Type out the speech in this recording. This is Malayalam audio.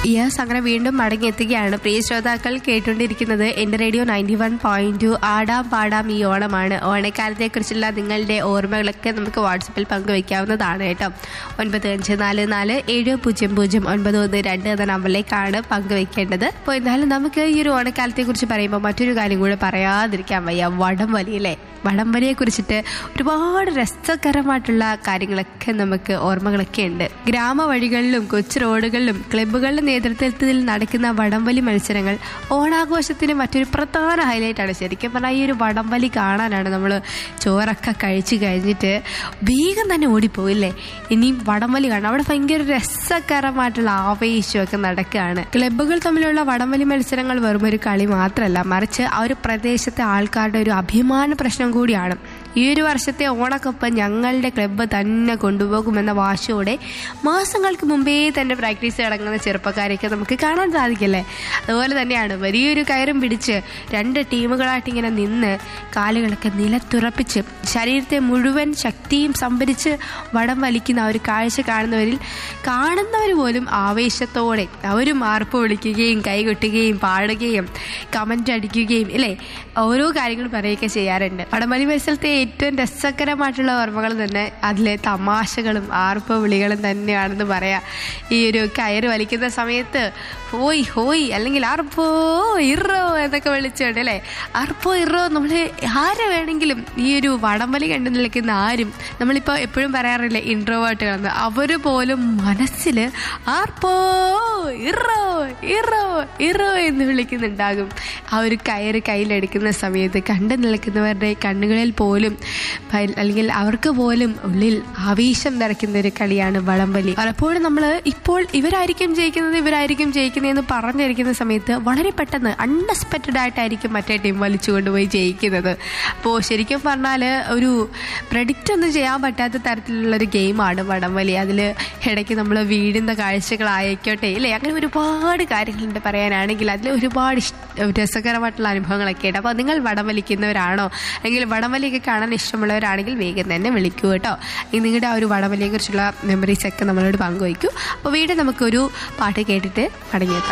യെസ് അങ്ങനെ വീണ്ടും മടങ്ങിയെത്തുകയാണ് പ്രിയ ശ്രോതാക്കൾ കേട്ടുകൊണ്ടിരിക്കുന്നത് എന്റെ radio ninety one point two ആടാം പാടാം ഈ ഓണമാണ് ഓണക്കാലത്തെ കുറിച്ചുള്ള നിങ്ങളുടെ ഓർമ്മകളൊക്കെ നമുക്ക് വാട്സപ്പിൽ പങ്കുവയ്ക്കാവുന്നതാണ് കേട്ടോ ഒൻപത് അഞ്ച് നാല് നാല് ഏഴ് പൂജ്യം പൂജ്യം ഒൻപത് ഒന്ന് രണ്ട് എന്ന നമ്പറിലേക്കാണ് പങ്കുവയ്ക്കേണ്ടത് അപ്പോൾ എന്തായാലും നമുക്ക് ഈ ഒരു ഓണക്കാലത്തെ കുറിച്ച് പറയുമ്പോൾ മറ്റൊരു കാര്യം കൂടെ പറയാതിരിക്കാൻ വയ്യ വടം വലി അല്ലേ വടംവലിയെ കുറിച്ചിട്ട് ഒരുപാട് രസകരമായിട്ടുള്ള കാര്യങ്ങളൊക്കെ നമുക്ക് ഓർമ്മകളൊക്കെ ഉണ്ട് ഗ്രാമവഴികളിലും കൊച്ചു റോഡുകളിലും ക്ലബ്ബുകളുടെ നേതൃത്വത്തിൽ നടക്കുന്ന വടംവലി മത്സരങ്ങൾ ഓണാഘോഷത്തിന് മറ്റൊരു പ്രധാന ഹൈലൈറ്റ് ആണ് ശരിക്കും പറഞ്ഞാൽ ഈ ഒരു വടംവലി കാണാനാണ് നമ്മൾ ചോറൊക്കെ കഴിച്ചു കഴിഞ്ഞിട്ട് വേഗം തന്നെ ഓടിപ്പോയില്ലേ ഇനിയും വടംവലി കാണാം അവിടെ ഭയങ്കര രസകരമായിട്ടുള്ള ആവേശമൊക്കെ നടക്കുകയാണ് ക്ലബ്ബുകൾ തമ്മിലുള്ള വടംവലി മത്സരങ്ങൾ വെറും ഒരു കളി മാത്രമല്ല മറിച്ച് ആ ഒരു പ്രദേശത്തെ ആൾക്കാരുടെ ഒരു അഭിമാന പ്രശ്നം കൂടിയാണ് ഈ ഒരു വർഷത്തെ ഓണക്കപ്പ് ഞങ്ങളുടെ ക്ലബ്ബ് തന്നെ കൊണ്ടുപോകുമെന്ന വാശിയോടെ മാസങ്ങൾക്ക് മുമ്പേ തന്നെ പ്രാക്ടീസ് തുടങ്ങുന്ന ചെറുപ്പക്കാരെയൊക്കെ നമുക്ക് കാണാൻ സാധിക്കില്ലേ അതുപോലെ തന്നെയാണ് വലിയൊരു കയറും പിടിച്ച് രണ്ട് ടീമുകളായിട്ട് ഇങ്ങനെ നിന്ന് കാലുകളൊക്കെ നിലത്തുറപ്പിച്ച് ശരീരത്തെ മുഴുവൻ ശക്തിയും സംഭരിച്ച് വടം വലിക്കുന്ന ആ ഒരു കാഴ്ച കാണുന്നവരിൽ കാണുന്നവർ പോലും ആവേശത്തോടെ അവരും ആർപ്പ് വിളിക്കുകയും കൈകൊട്ടുകയും പാടുകയും കമൻ്റ് അടിക്കുകയും ഇല്ലേ ഓരോ കാര്യങ്ങൾ പറയുകയൊക്കെ ചെയ്യാറുണ്ട് വടംവലി മത്സരത്തെ ഏറ്റവും രസകരമായിട്ടുള്ള ഓർമ്മകൾ തന്നെ അതിലെ തമാശകളും ആർപ്പ് വിളികളും തന്നെയാണെന്ന് പറയാം ഈ ഒരു കയറ് വലിക്കുന്ന സമയത്ത് ഹോയ് ഹോയ് അല്ലെങ്കിൽ അർപ്പോ ഇറോ എന്നൊക്കെ വിളിച്ചുകൊണ്ട് അല്ലേ അർപ്പോ ഇറോ നമ്മൾ ആരെ വേണമെങ്കിലും ഈ ഒരു വടംവലി കണ്ടു നിൽക്കുന്ന ആരും നമ്മളിപ്പോൾ എപ്പോഴും പറയാറില്ലേ ഇൻട്രോവേർട്ടുകളെന്ന് അവർ പോലും മനസ്സിൽ ആർപ്പോ ഇറോ ഇറോ ഇറോ എന്ന് വിളിക്കുന്നുണ്ടാകും ആ ഒരു കയറ് കയ്യിലെടുക്കുന്ന സമയത്ത് കണ്ടു നിൽക്കുന്നവരുടെ കണ്ണുകളിൽ പോലും ഭയ- അല്ലെങ്കിൽ അവർക്ക് പോലും ഉള്ളിൽ ആവേശം നിറയ്ക്കുന്ന ഒരു കളിയാണ് വടംവലി പലപ്പോഴും നമ്മൾ ഇപ്പോൾ ഇവരായിരിക്കും ജയിക്കുന്നത് ഇവരായിരിക്കും ജയിക്കുന്നതെന്ന് പറഞ്ഞിരിക്കുന്ന സമയത്ത് വളരെ പെട്ടെന്ന് അൺഎക്സ്പെക്റ്റഡ് ആയിട്ടായിരിക്കും മറ്റേ ടീം വലിച്ചു കൊണ്ടുപോയി ജയിക്കുന്നത് അപ്പോൾ ശരിക്കും പറഞ്ഞാൽ ഒരു പ്രഡിക്റ്റ് ഒന്നും ചെയ്യാൻ പറ്റാത്ത തരത്തിലുള്ള ഒരു ഗെയിമാണ് വടംവലി അതിൽ ഇടയ്ക്ക് നമ്മൾ വീഴുന്ന കാഴ്ചകളായിക്കോട്ടെ ഇല്ലേ അങ്ങനെ ഒരുപാട് കാര്യങ്ങളുണ്ട് പറയാനാണെങ്കിൽ അതിൽ ഒരുപാട് ഇഷ്- രസകരമായിട്ടുള്ള അനുഭവങ്ങളൊക്കെ ഉണ്ട് അപ്പോൾ നിങ്ങൾ വടം വലിക്കുന്നവരാണോ അല്ലെങ്കിൽ വടംവലിയൊക്കെ കാണാൻ ഇഷ്ടമുള്ളവരാണെങ്കിൽ വേഗം തന്നെ വിളിക്കൂ കേട്ടോ ഈ നിങ്ങളുടെ ആ ഒരു വടംവലിയെ കുറിച്ചുള്ള മെമ്മറീസ് ഒക്കെ നമ്മളോട് പങ്കുവയ്ക്കൂ അപ്പോൾ വീണ്ടും നമുക്കൊരു പാട്ട് കേട്ടിട്ട് മടങ്ങിയെത്താം